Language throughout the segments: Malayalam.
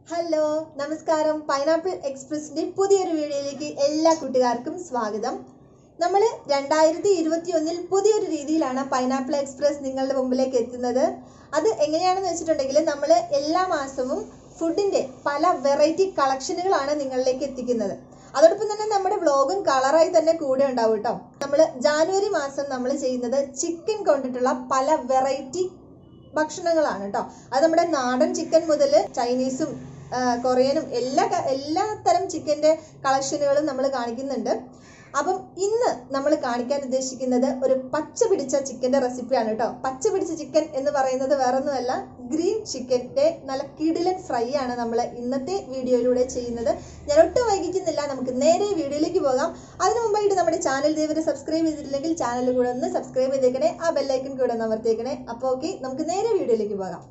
ഹലോ നമസ്കാരം പൈനാപ്പിൾ എക്സ്പ്രസിന്റെ പുതിയൊരു വീഡിയോയിലേക്ക് എല്ലാ കൂട്ടുകാർക്കും സ്വാഗതം നമ്മൾ രണ്ടായിരത്തി ഇരുപത്തി ഒന്നിൽ പുതിയൊരു രീതിയിലാണ് പൈനാപ്പിൾ എക്സ്പ്രസ് നിങ്ങളുടെ മുമ്പിലേക്ക് എത്തുന്നത് അത് എങ്ങനെയാണെന്ന് വെച്ചിട്ടുണ്ടെങ്കിൽ നമ്മൾ എല്ലാ മാസവും ഫുഡിന്റെ പല വെറൈറ്റി കളക്ഷനുകളാണ് നിങ്ങളിലേക്ക് എത്തിക്കുന്നത് അതോടൊപ്പം തന്നെ നമ്മുടെ വ്ളോഗും കളറായി തന്നെ കൂടെ ഉണ്ടാവും കേട്ടോ നമ്മൾ ജാനുവരി മാസം നമ്മൾ ചെയ്യുന്നത് ചിക്കൻ കൊണ്ടിട്ടുള്ള പല വെറൈറ്റി ഭക്ഷണങ്ങളാണ് കേട്ടോ അത് നമ്മുടെ നാടൻ ചിക്കൻ മുതൽ ചൈനീസും ആ, കൊറിയനും എല്ലാ ക- എല്ലാ തരം ചിക്കൻ്റെ കളക്ഷനുകളും നമ്മൾ കാണിക്കുന്നുണ്ട് അപ്പം ഇന്ന് നമ്മൾ കാണിക്കാൻ ഉദ്ദേശിക്കുന്നത് ഒരു പച്ച പിടിച്ച ചിക്കൻ്റെ റെസിപ്പിയാണ് കേട്ടോ പച്ച പിടിച്ച ചിക്കൻ എന്ന് പറയുന്നത് വേറൊന്നുമല്ല ഗ്രീൻ ചിക്കൻ്റെ നല്ല കിടിലൻ ഫ്രൈ ആണ് നമ്മൾ ഇന്നത്തെ വീഡിയോയിലൂടെ ചെയ്യുന്നത് ഞാൻ ഒട്ടും വൈകിക്കുന്നില്ല നമുക്ക് നേരെ വീഡിയോയിലേക്ക് പോകാം അതിനു മുമ്പായിട്ട് നമ്മുടെ ചാനൽ ഇതുവരെ സബ്സ്ക്രൈബ് ചെയ്തിട്ടില്ലെങ്കിൽ ചാനൽ കൂടെ ഒന്ന് സബ്സ്ക്രൈബ് ചെയ്തേക്കണേ ആ ബെല്ലൈക്കൺ കൂടെ ഒന്ന് അമർത്തിയേക്കണേ അപ്പോൾ ഓക്കെ നമുക്ക് നേരെ വീഡിയോയിലേക്ക് പോകാം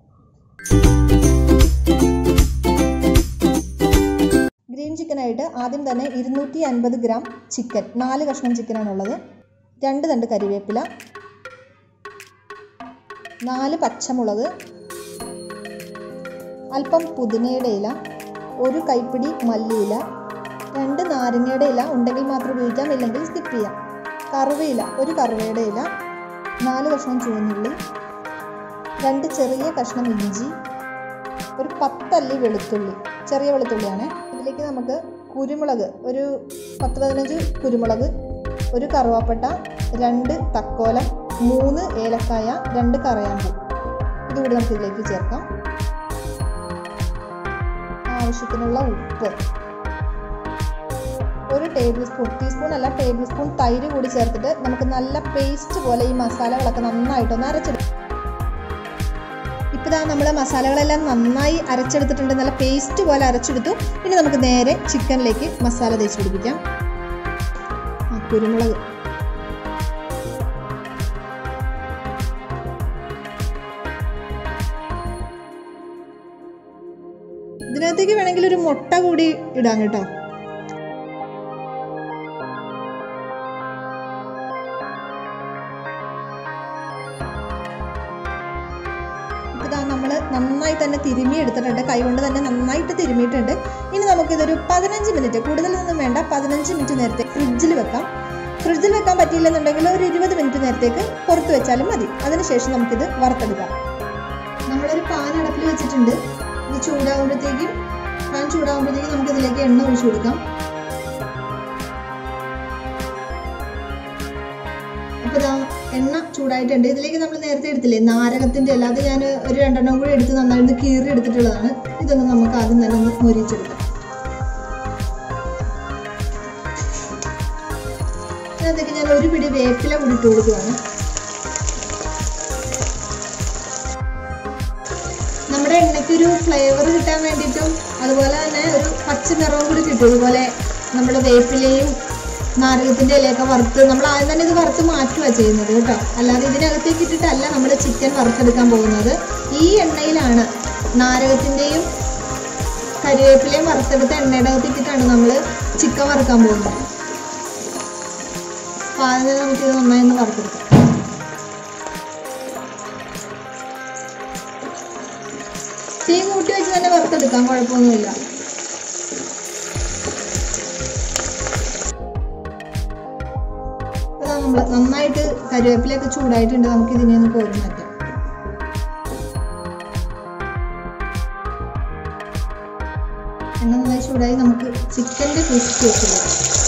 ഗ്രീൻ ചിക്കനായിട്ട് ആദ്യം തന്നെ ഇരുന്നൂറ്റി അൻപത് ഗ്രാം ചിക്കൻ നാല് കഷ്ണം ചിക്കനാണുള്ളത് രണ്ട് തണ്ട് കരിവേപ്പില നാല് പച്ചമുളക് അല്പം പുതിനയുടെ ഇല ഒരു കൈപ്പിടി മല്ലിയില രണ്ട് നാരങ്ങയുടെ ഇല ഉണ്ടെങ്കിൽ മാത്രം ഉപയോഗിക്കാം ഇല്ലെങ്കിൽ സ്കിപ്പ് ചെയ്യാം കറുവയില ഒരു കറുവയുടെ ഇല നാല് കഷ്ണം ചുവന്നുള്ളി രണ്ട് ചെറിയ കഷ്ണം ഇഞ്ചി ഒരു പത്തല്ലി വെളുത്തുള്ളി ചെറിയ വെളുത്തുള്ളിയാണ് ഇതിലേക്ക് നമുക്ക് കുരുമുളക് ഒരു പത്ത് പതിനഞ്ച് കുരുമുളക് ഒരു കറുവാപ്പട്ട രണ്ട് തക്കോലം മൂന്ന് ഏലക്കായ രണ്ട് കറയാമ്പൂ ഇതുകൂടി നമുക്ക് ഇതിലേക്ക് ചേർക്കാം ആവശ്യത്തിനുള്ള ഉപ്പ് ഒരു ടേബിൾ സ്പൂൺ ടീസ്പൂൺ അല്ല ടേബിൾ സ്പൂൺ തൈര് കൂടി ചേർത്തിട്ട് നമുക്ക് നല്ല പേസ്റ്റ് പോലെ ഈ മസാലകളൊക്കെ നന്നായിട്ടൊന്ന് അരച്ചെടുക്കാം ഇപ്പോൾ ഇതാ നമ്മൾ മസാലകളെല്ലാം നന്നായി അരച്ചെടുത്തിട്ടുണ്ട് നല്ല പേസ്റ്റ് പോലെ അരച്ചെടുത്തു ഇനി നമുക്ക് നേരെ ചിക്കനിലേക്ക് മസാല തേച്ച് പിടിപ്പിക്കാം ആ കുരുമുളക് ഇതിനകത്തേക്ക് വേണമെങ്കിൽ ഒരു മുട്ട കൂടി ഇടാം കേട്ടോ ഇതാ നമ്മൾ നന്നായി തന്നെ തിരുമ്മി എടുത്തിട്ടുണ്ട് കൈകൊണ്ട് തന്നെ നന്നായിട്ട് തിരുമ്മിയിട്ടുണ്ട് ഇനി നമുക്കിതൊരു പതിനഞ്ച് മിനിറ്റ് കൂടുതലൊന്നും വേണ്ട പതിനഞ്ച് മിനിറ്റ് നേരത്തെ ഫ്രിഡ്ജിൽ വെക്കാം ഫ്രിഡ്ജിൽ വെക്കാൻ പറ്റിയില്ലെന്നുണ്ടെങ്കിൽ ഒരു ഇരുപത് മിനിറ്റ് നേരത്തേക്ക് പുറത്ത് വെച്ചാലും മതി അതിനുശേഷം നമുക്കിത് വറുത്തെടുക്കാം നമ്മളൊരു പാൻ അടപ്പിൽ വെച്ചിട്ടുണ്ട് ഇത് ചൂടാകുമ്പോഴത്തേക്കും പാൻ ചൂടാകുമ്പോഴത്തേക്കും നമുക്ക് ഇതിലേക്ക് എണ്ണ ഒഴിച്ചു കൊടുക്കാം അപ്പോൾ ഇതാ എണ്ണ ചൂടായിട്ടുണ്ട് ഇതിലേക്ക് നമ്മൾ നേരത്തെ എടുത്തില്ലേ നാരകത്തിന്റെ ഇല അത് ഞാൻ ഒരു രണ്ടെണ്ണം കൂടി എടുത്ത് നന്നായിട്ട് കീറി എടുത്തിട്ടുള്ളതാണ് ഇതൊന്ന് നമുക്ക് ആദ്യം തന്നെ ഒന്ന് മൊരിച്ചെടുക്കാം ഇതിനകത്തേക്ക് ഞാൻ ഒരു പിടി വേപ്പില കൂടി ഇട്ട് കൊടുക്കുവാണ് നമ്മുടെ എണ്ണയ്ക്കൊരു ഫ്ലേവർ കിട്ടാൻ വേണ്ടിയിട്ടും അതുപോലെ തന്നെ ഒരു പച്ച നിറവും കൂടി കിട്ടും ഇതുപോലെ നമ്മൾ വേപ്പിലയും നാരകത്തിന്റെ ഇലയൊക്കെ വറുത്ത് നമ്മൾ ആദ്യം തന്നെ ഇത് വറുത്ത് മാറ്റുക ചെയ്യുന്നത് കേട്ടോ അല്ലാതെ ഇതിനകത്തേക്ക് ഇട്ടിട്ടല്ല നമ്മൾ ചിക്കൻ വറുത്തെടുക്കാൻ പോകുന്നത് ഈ എണ്ണയിലാണ് നാരകത്തിന്റെയും കരിവേപ്പിലയും വറുത്തെടുത്ത എണ്ണയുടെ അകത്തേക്കിട്ടാണ് നമ്മൾ ചിക്കൻ വറുക്കാൻ പോകുന്നത് അപ്പോൾ ആദ്യം നമുക്ക് ഇത് നന്നായി ഒന്ന് വറുത്തെടുക്കാം തീ കൂട്ടി വെച്ച് തന്നെ വറുത്തെടുക്കാം കുഴപ്പമൊന്നുമില്ല ഇതാ നമ്മള് നന്നായിട്ട് കരിവേപ്പിലൊക്കെ ചൂടായിട്ടുണ്ട് നമുക്ക് ഇതിനെ ഒന്ന് കോരി മാറ്റാം എണ്ണ നന്നായി ചൂടായി നമുക്ക് ചിക്കൻ്റെ പീസ് വെച്ചിടാം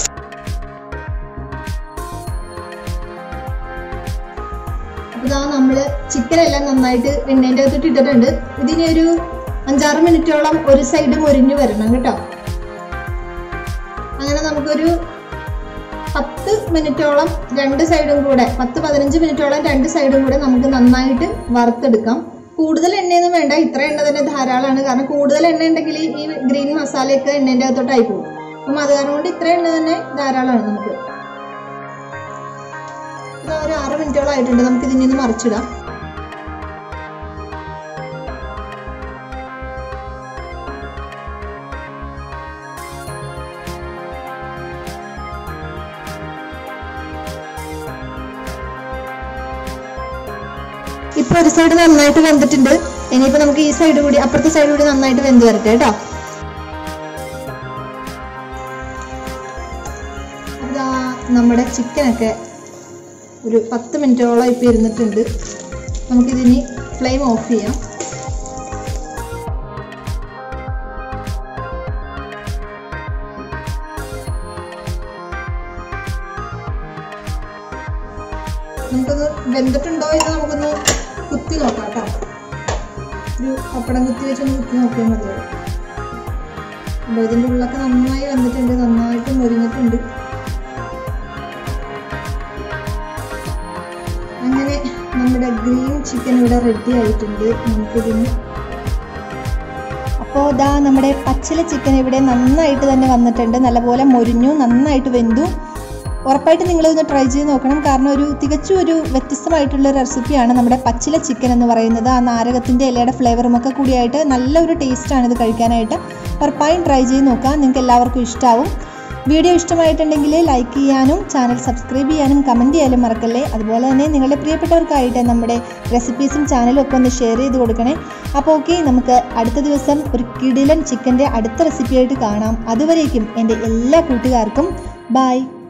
അപ്പോൾ ഇതാ നമ്മൾ ചിക്കനെല്ലാം നന്നായിട്ട് എണ്ണേൻ്റെ അകത്തോട്ട് ഇട്ടിട്ടുണ്ട് ഇതിനെ ഒരു അഞ്ചാറ് മിനിറ്റോളം ഒരു സൈഡ് മൊരിഞ്ഞു വരണം കേട്ടോ അങ്ങനെ നമുക്കൊരു പത്ത് മിനിറ്റോളം രണ്ട് സൈഡും കൂടെ പത്ത് പതിനഞ്ച് മിനിറ്റോളം രണ്ട് സൈഡും കൂടെ നമുക്ക് നന്നായിട്ട് വറുത്തെടുക്കാം കൂടുതൽ എണ്ണയൊന്നും വേണ്ട ഇത്ര എണ്ണ തന്നെ ധാരാളമാണ് കാരണം കൂടുതൽ എണ്ണ ഉണ്ടെങ്കിൽ ഈ ഗ്രീൻ മസാലയൊക്കെ എണ്ണേൻ്റെ അകത്തോട്ടായി പോകും അപ്പം അത് കാരണം കൊണ്ട് ഇത്ര എണ്ണ തന്നെ ധാരാളമാണ് നമുക്ക് ഇതാ ഒരു ആറ് മിനിറ്റോളം ആയിട്ടുണ്ട് നമുക്ക് ഇതിനെ ഒന്ന് മറിച്ചിടാം ഇപ്പൊ ഒരു സൈഡ് നന്നായിട്ട് വെന്തിട്ടുണ്ട് ഇനിയിപ്പോൾ നമുക്ക് ഈ സൈഡ് കൂടി അപ്പുറത്തെ സൈഡ് കൂടി നന്നായിട്ട് വെന്ത് വരട്ടെ കേട്ടോ അതാ നമ്മുടെ ചിക്കനൊക്കെ ഒരു പത്ത് മിനിറ്റോളം ഇപ്പം ഇരുന്നിട്ടുണ്ട് നമുക്കിതിനി ഫ്ലെയിം ഓഫ് ചെയ്യാം നമുക്കൊന്ന് വെന്തിട്ടുണ്ടോ എന്ന് നമുക്കൊന്ന് കുത്തി നോക്കാം കേട്ടോ ഒരു പപ്പടം കുത്തി വെച്ചൊന്ന് കുത്തി നോക്കിയാൽ മതിയാവും അപ്പോൾ ഇതിൻ്റെ ഉള്ളൊക്കെ നന്നായി വന്നിട്ടുണ്ട് നന്നായിട്ട് മുരിഞ്ഞിട്ടുണ്ട് അങ്ങനെ നമ്മുടെ ഗ്രീൻ ചിക്കൻ ഇവിടെ റെഡി ആയിട്ടുണ്ട് നമുക്കിതിന് അപ്പോൾ ഇതാ നമ്മുടെ പച്ചില ചിക്കൻ ഇവിടെ നന്നായിട്ട് തന്നെ വന്നിട്ടുണ്ട് നല്ലപോലെ മൊരിഞ്ഞു നന്നായിട്ട് വെന്തു ഉറപ്പായിട്ട് നിങ്ങളിതൊന്ന് ട്രൈ ചെയ്ത് നോക്കണം കാരണം ഒരു തികച്ചും ഒരു വ്യത്യസ്തമായിട്ടുള്ള റെസിപ്പിയാണ് നമ്മുടെ പച്ചില ചിക്കൻ എന്ന് പറയുന്നത് ആ നാരകത്തിൻ്റെ ഇലയുടെ ഫ്ലേവറും ഒക്കെ കൂടിയായിട്ട് നല്ലൊരു ടേസ്റ്റാണ് ഇത് കഴിക്കാനായിട്ട് ഉറപ്പായും ട്രൈ ചെയ്ത് നോക്കാം നിങ്ങൾക്ക് എല്ലാവർക്കും ഇഷ്ടമാവും വീഡിയോ ഇഷ്ടമായിട്ടുണ്ടെങ്കിൽ ലൈക്ക് ചെയ്യാനും ചാനൽ സബ്സ്ക്രൈബ് ചെയ്യാനും കമൻറ്റ് ചെയ്യാനും മറക്കല്ലേ അതുപോലെ തന്നെ നിങ്ങളുടെ പ്രിയപ്പെട്ടവർക്കായിട്ട് നമ്മുടെ റെസിപ്പീസും ചാനലും ഒക്കെ ഒന്ന് ഷെയർ ചെയ്ത് കൊടുക്കണേ അപ്പോൾ ഓക്കെ നമുക്ക് അടുത്ത ദിവസം ഒരു കിടിലൻ ചിക്കൻ്റെ അടുത്ത റെസിപ്പിയായിട്ട് കാണാം അതുവരേക്കും എൻ്റെ എല്ലാ കൂട്ടുകാർക്കും ബായ്